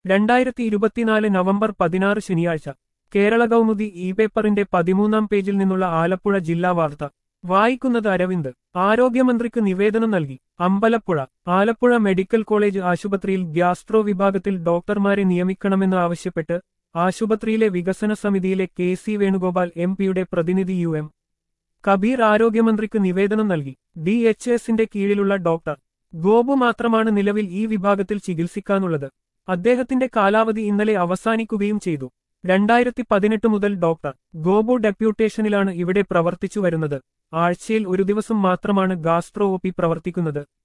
രണ്ടായിരത്തി ഇരുപത്തിനാല് നവംബർ പതിനാറ് ശനിയാഴ്ച കേരള കൗമുദി ഇ പേപ്പറിന്റെ പതിമൂന്നാം പേജിൽ നിന്നുള്ള ആലപ്പുഴ ജില്ലാ വാർത്ത വായിക്കുന്നത് അരവിന്ദ് ആരോഗ്യമന്ത്രിക്ക് നിവേദനം നൽകി അമ്പലപ്പുഴ ആലപ്പുഴ മെഡിക്കൽ കോളേജ് ആശുപത്രിയിൽ ഗ്യാസ്ട്രോ വിഭാഗത്തിൽ ഡോക്ടർമാരെ നിയമിക്കണമെന്ന് ആവശ്യപ്പെട്ട് ആശുപത്രിയിലെ വികസന സമിതിയിലെ കെ സി വേണുഗോപാൽ എം പിയുടെ പ്രതിനിധി യു എം കബീർ ആരോഗ്യമന്ത്രിക്ക് നിവേദനം നൽകി ഡി എച്ച് എസിന്റെ കീഴിലുള്ള ഡോക്ടർ ഗോപു മാത്രമാണ് നിലവിൽ ഈ വിഭാഗത്തിൽ ചികിത്സിക്കാനുള്ളത് അദ്ദേഹത്തിന്റെ കാലാവധി ഇന്നലെ അവസാനിക്കുകയും ചെയ്തു രണ്ടായിരത്തി പതിനെട്ട് മുതൽ ഡോക്ടർ ഗോപു ഡെപ്യൂട്ടേഷനിലാണ് ഇവിടെ പ്രവർത്തിച്ചു വരുന്നത് ആഴ്ചയിൽ ഒരു ദിവസം മാത്രമാണ് ഗാസ്ട്രോ ഒ പി പ്രവർത്തിക്കുന്നത്